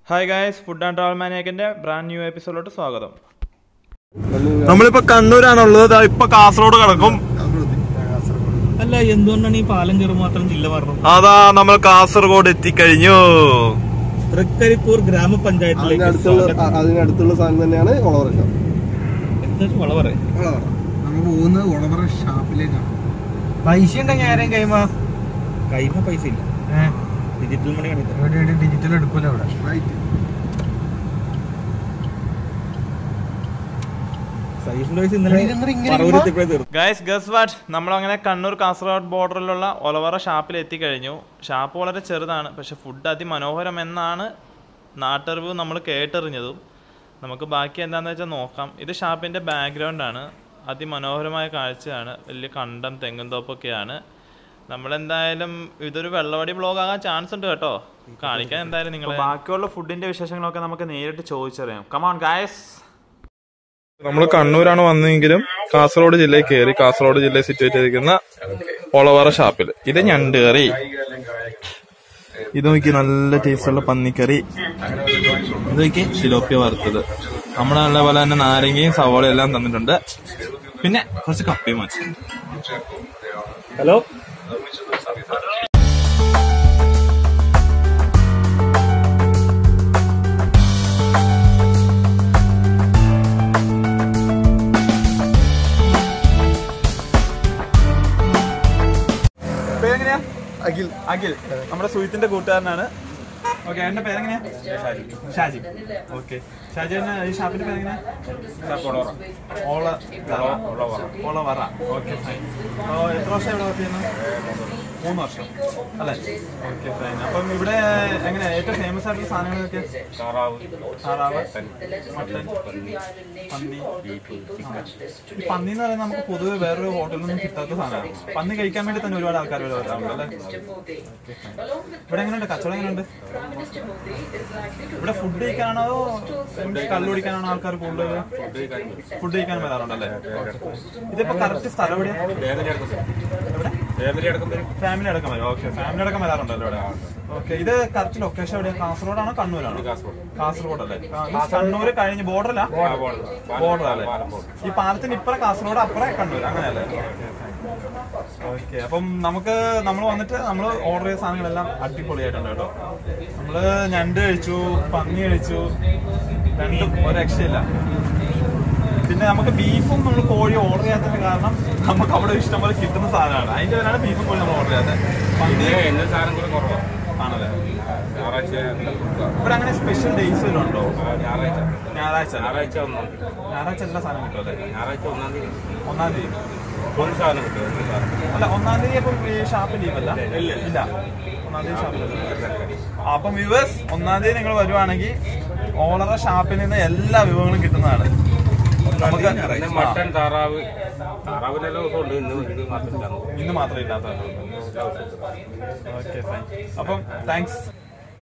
Hi guys food and travel മാനിയാക്കിന്റെ brand new എപ്പിസോഡിലോട്ട് സ്വാഗതം നമ്മളിപ്പോ കണ്ണൂരാണുള്ളത് ദാ ഇപ്പൊ കാസർഗോഡ് കിടക്കും അല്ല എന്തുകൊണ്ടാണ് ഈ പാലം കയറി മാത്രം ജില്ല പറഞ്ഞത് അതാ നമ്മൾ കാസർഗോഡ് എത്തിക്കഴിഞ്ഞു തൃക്കരിപ്പൂർ ഗ്രാമപഞ്ചായത്തിലേക്ക് അതിനടുത്തുള്ള സ്വാഗതം. അതിനടുത്തുള്ള സാധനം തന്നെയാണ് വളവറ എന്താ വളവറ നമ്മൾ പോകുന്നത് ഉളവറ ഷാപ്പിലേക്കാണ് പൈസ ഉണ്ടെങ്കിൽ ആരെയും കൈമ കൈമ പൈസ ഇല്ല ഡിജിറ്റൽ മണി കാണിക്കാം ഡിജിറ്റൽ എടുക്കൂല അവിടെ സൈസിന്റെ പൈസ ഇന്നലെ പറവൂരെത്തിയപ്പോഴേ തീർന്നു ഗായ്സ് ഗസ് വാട്ട് നമ്മളങ്ങനെ കണ്ണൂർ കാസർഗോഡ് ബോർഡറിലുള്ള ഒലവറ ഷാപ്പിൽ എത്തിക്കഴിഞ്ഞു ഷാപ്പ് വളരെ ചെറുതാണ് പക്ഷെ ഫുഡ് അതിമനോഹരം എന്നാണ് നാട്ടറിവ് നമ്മൾ കേട്ടറിഞ്ഞതും നമുക്ക് ബാക്കി എന്താണെന്ന് വെച്ചാൽ നോക്കാം ഇത് ഷാപ്പിൻ്റെ ബാക്ക്ഗ്രൗണ്ടാണ് അതിമനോഹരമായ കാഴ്ചയാണ് വലിയ കണ്ടം തെങ്ങും തോപ്പൊക്കെയാണ് നമ്മളെന്തായാലും ഇതൊരു വെള്ളവടി ബ്ലോഗ് ആകാൻ ചാൻസ് ഉണ്ട് കേട്ടോ കാണിക്കാൻ എന്തായാലും നിങ്ങൾ ബാക്കിയുള്ള ഫുഡിന്റെ വിശേഷങ്ങളൊക്കെ നമുക്ക് നേരിട്ട് ചോദിച്ചറിയാം കമാൺ ഗായസ് നമ്മൾ കണ്ണൂരാണ് വന്നതെങ്കിലും കാസർഗോഡ് ജില്ലയിൽ കയറി കാസർഗോഡ് ജില്ലയിൽ സിറ്റുവേറ്റ് ചെയ്തിരിക്കുന്ന ഒളവറ ഷാപ്പിൽ ഇത് ഞണ്ട് കറി ഇത് നോക്കി നല്ല ടേസ്റ്റുള്ള പന്നിക്കറി ഇത് നോക്കി സിലോപ്പിയ വറുത്തത് നമ്മുടെ നല്ല പോലെ തന്നെ നാരങ്ങയും സവോളയും എല്ലാം തന്നിട്ടുണ്ട് പിന്നെ കുറച്ച് കപ്പയും വെച്ചു ഹലോ പേരെങ്ങനെയാ അഖിൽ അഖിൽ നമ്മുടെ സുഹിത്തിന്റെ കൂട്ടുകാരനാണ് ഓക്കെ എന്റെ പേരെങ്ങനെയാ ഷാജി ഓക്കെ ഷാജി തന്നെ ഈ ഷാപ്പിന്റെ പേരെങ്ങനെയാ ഓള ഓളവറ ഓക്കെ ഫൈൻ എത്ര വർഷം ഇവിടെ വർക്ക് ചെയ്യുന്നു മൂന്ന് വർഷം അല്ലേ ഓക്കെ ഫൈൻ അപ്പം ഇവിടെ എങ്ങനെ ഏറ്റവും ഫേമസ് ആയിട്ടുള്ള സാധനങ്ങളൊക്കെ താറാവ് മട്ടൻ പന്നി ഈ പന്നി എന്ന് പറയുന്നത് നമുക്ക് പൊതുവെ വേറൊരു ഹോട്ടലിൽ നിന്നും കിട്ടാത്ത സാധനമാണ് പന്നി കഴിക്കാൻ വേണ്ടി തന്നെ ഒരുപാട് ആൾക്കാർ ഇവിടെ വരാറുണ്ട് അല്ലേ Okay, fine. ഇവിടെ എങ്ങനെയുണ്ട് കച്ചവടം എങ്ങനെയുണ്ട് ഇവിടെ ഫുഡ് കഴിക്കാനാണോ അതോ കള്ളു കുടിക്കാനാണോ ആൾക്കാർ കൂടുതൽ ഫുഡ് കഴിക്കാൻ വരാറുണ്ടല്ലേ ഇതിപ്പോ കറക്റ്റ് സ്ഥലം എവിടെയാ എവിടെ ഫാമിലി അടക്കം വരും ഓക്കെ ഫാമിലി അടക്കം വരാറുണ്ടല്ലോ ഇവിടെ ഓക്കെ ഇത് കറക്റ്റ് ലൊക്കേഷൻ എവിടെയാ കാസർഗോഡാണോ കണ്ണൂരാണോ കാസർഗോഡ് അല്ലേ ആ, ഈ കണ്ണൂര് കഴിഞ്ഞ് ബോർഡറല്ല ബോർഡർ അല്ലേ ഈ പാലത്തിന് ഇപ്പറ കാസർഗോഡ് അപ്പുറം കണ്ണൂർ അങ്ങനെയല്ലേ ഓക്കെ അപ്പം നമുക്ക് നമ്മൾ വന്നിട്ട് നമ്മൾ ഓർഡർ ചെയ്ത സാധനങ്ങളെല്ലാം അടിപൊളിയായിട്ടുണ്ട് കേട്ടോ നമ്മള് ഞണ്ട് കഴിച്ചു പന്നി കഴിച്ചു രണ്ടും ഒരു രക്ഷയില്ല പിന്നെ നമുക്ക് ബീഫും നമ്മൾ കോഴി ഓർഡർ ചെയ്യാത്തതിന് കാരണം നമുക്ക് അവിടെ ഇഷ്ടംപോലെ കിട്ടുന്ന സാധനമാണ് അതിന്റെ പേരാണ് ബീഫും കോഴി നമ്മൾ ഓർഡർ ചെയ്യാത്തത് പന്നി എന്റെ സാധനം കൂടെ കുറവാണ് ആണല്ലേ ഞായറാഴ്ച ഇവിടെ അങ്ങനെ സ്പെഷ്യൽ ഡേയ്സ് വല്ലതും ഉണ്ടോ ഞായറാഴ്ച ഞായറാഴ്ച അല്ലേ? ഞായറാഴ്ച ഒന്നാം തീയതി ഞായറാഴ്ച എല്ലാ സാധനം കിട്ടും അല്ലേ ഞായറാഴ്ച ഒന്നാം തീയതി ഒന്നാം തീയതി ഒരു സാധനം കിട്ടും ഒരു സാധനം അല്ല ഒന്നാം തീയതി അപ്പം ഈ ഷാപ്പ് ലീവ് അല്ല ഇല്ല ഒന്നാം തീയതി ഷാപ്പിൽ അപ്പം വ്യൂവേഴ്സ് ഒന്നാം തീയതി നിങ്ങൾ വരുവാണെങ്കിൽ ഓളറ ഷാപ്പിൽ നിന്ന് എല്ലാ വിഭവങ്ങളും കിട്ടുന്നതാണ് നമുക്ക് പിന്നെ മട്ടൻ താറാവ് താറാവിനെല്ലാം ദിവസം ഉണ്ട് ഇന്ന് ഇത് മാത്രമില്ല ഇന്ന് മാത്രമേ ഇല്ലാത്ത ഓക്കെ ഫൈൻ അപ്പം താങ്ക്സ്